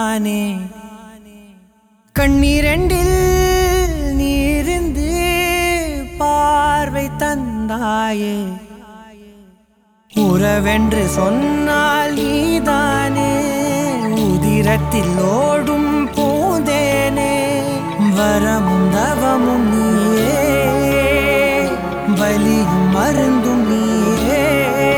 நீதானே கண்ணீரண்டில் நீரிந்து பார்வை தந்தாயே உறவென்று சொன்னால் நீதானே உதிரத்தில் ஓடும் பூந்தேனே வரமும் தவமும் நீயே வலியும் மருந்தும் நீயே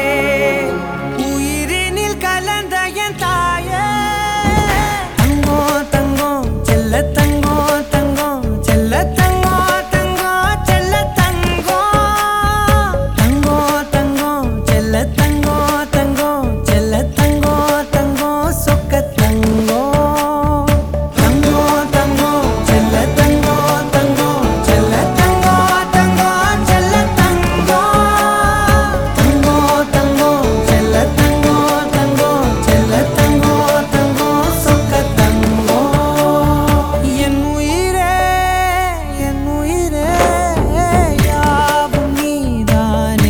உயிரினில் கலந்த என் தாயே தங்கோ தங்கோ செல்ல தங்கோ தங்கோ செல்ல தங்கோ தங்கோ செல்ல தங்கோ தங்கோ தங்கோ செல்ல தங்கோ தங்கோ செல்ல தங்கோ தங்கோ சொக்க தங்கோ தங்கோ தங்கோ செல்ல தங்கோ தங்கோ செல்ல தங்கோ தங்கோ செல்ல தங்கோ தங்கோ தங்கோ செல்ல தங்கோ தங்கோ செல்ல தங்கோ தங்கோ சொக்க தங்கோ என் உயிரே என் உயிரே யாவும் நீதானே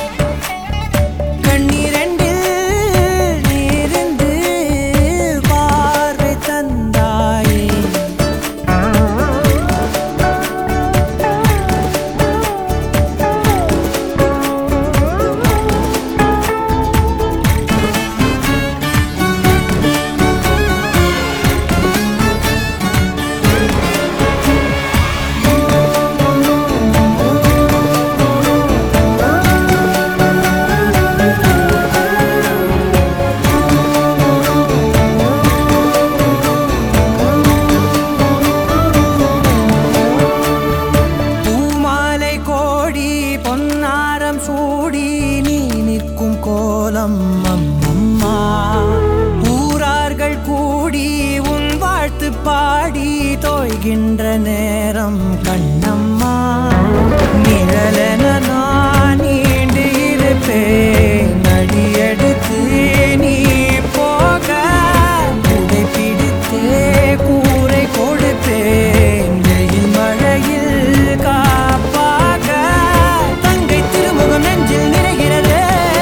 கண்ணீரண்டில் நீரிந்து பார்வை தந்தாயே பூமாலை கோடி பொன்னாரம் சூடி நீ நிற்கும் கோலம் அம்மம்மா ஊரார்கள் கூடி உன் வாழ்த்து பாடி தோய்கின்ற நேரம் கண்ணம்மா நிழலென நான் நீண்டு இருப்பேன் அடியெடுத்து நீ போக உடை பிடித்தே கூரை கொடுப்பேன் வெயில் மழையில் காப்பாக தங்கை திருமுகம் நெஞ்சில் நிறைகிறதே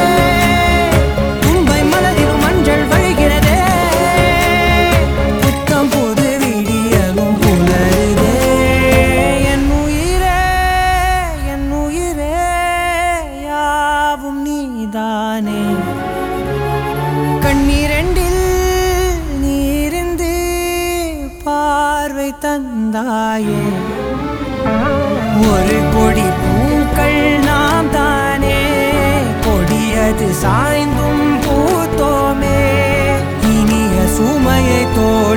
தும்பை மலரிலும் மஞ்சள் வழிகிறதே புத்தம் புது விடியலும் புலருதே என் உயிரே என் உயிரே யாவும் நீதானே கண்ணீரண்டில் நீரிந்து பார்வை தந்தாயே ஒரு கொடி பூக்கள் நாம் தானே கொடியது சாய்ந்தும் பூத்தோமே இனிய சுமையை தோ